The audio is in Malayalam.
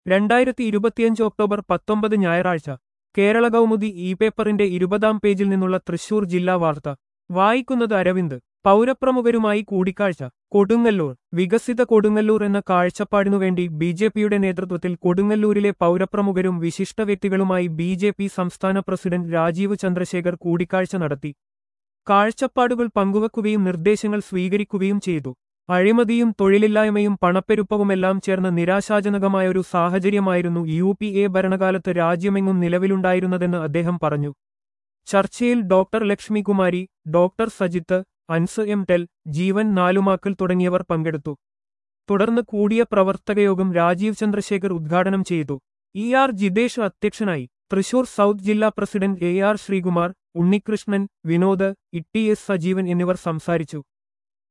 രണ്ടായിരത്തി ഇരുപത്തിയഞ്ച് ഒക്ടോബർ പത്തൊമ്പത് ഞായറാഴ്ച കേരള കൗമുദി ഇ പേപ്പറിന്റെ ഇരുപതാം പേജിൽ നിന്നുള്ള തൃശൂർ ജില്ലാ വാർത്ത വായിക്കുന്നത് അരവിന്ദ് പൗരപ്രമുഖരുമായി കൂടിക്കാഴ്ച കൊടുങ്ങല്ലൂർ വികസിത കൊടുങ്ങല്ലൂർ എന്ന കാഴ്ചപ്പാടിനുവേണ്ടി ബി ജെ പിയുടെ നേതൃത്വത്തിൽ കൊടുങ്ങല്ലൂരിലെ പൗരപ്രമുഖരും വിശിഷ്ട വ്യക്തികളുമായി ബി ജെ പി സംസ്ഥാന പ്രസിഡന്റ് രാജീവ് ചന്ദ്രശേഖർ കൂടിക്കാഴ്ച നടത്തി കാഴ്ചപ്പാടുകൾ പങ്കുവെക്കുകയും നിർദ്ദേശങ്ങൾ സ്വീകരിക്കുകയും ചെയ്തു അഴിമതിയും തൊഴിലില്ലായ്മയും പണപ്പെരുപ്പവുമെല്ലാം ചേർന്ന് നിരാശാജനകമായൊരു സാഹചര്യമായിരുന്നു യു പി എ ഭരണകാലത്ത് രാജ്യമെങ്ങും നിലവിലുണ്ടായിരുന്നതെന്ന് അദ്ദേഹം പറഞ്ഞു ചർച്ചയിൽ ഡോക്ടർ ലക്ഷ്മികുമാരി ഡോക്ടർ സജിത്ത് അൻസ് എം ടെൽ ജീവൻ നാലുമാക്കൽ തുടങ്ങിയവർ പങ്കെടുത്തു തുടർന്ന് കൂടിയ പ്രവർത്തകയോഗം രാജീവ് ചന്ദ്രശേഖർ ഉദ്ഘാടനം ചെയ്തു ഇ ആർ ജിതേഷ് അധ്യക്ഷനായി തൃശൂർ സൗത്ത് ജില്ലാ president A R Sreekumar Unnikrishnan Vinod Itty S Sajeevan എന്നിവർ സംസാരിച്ചു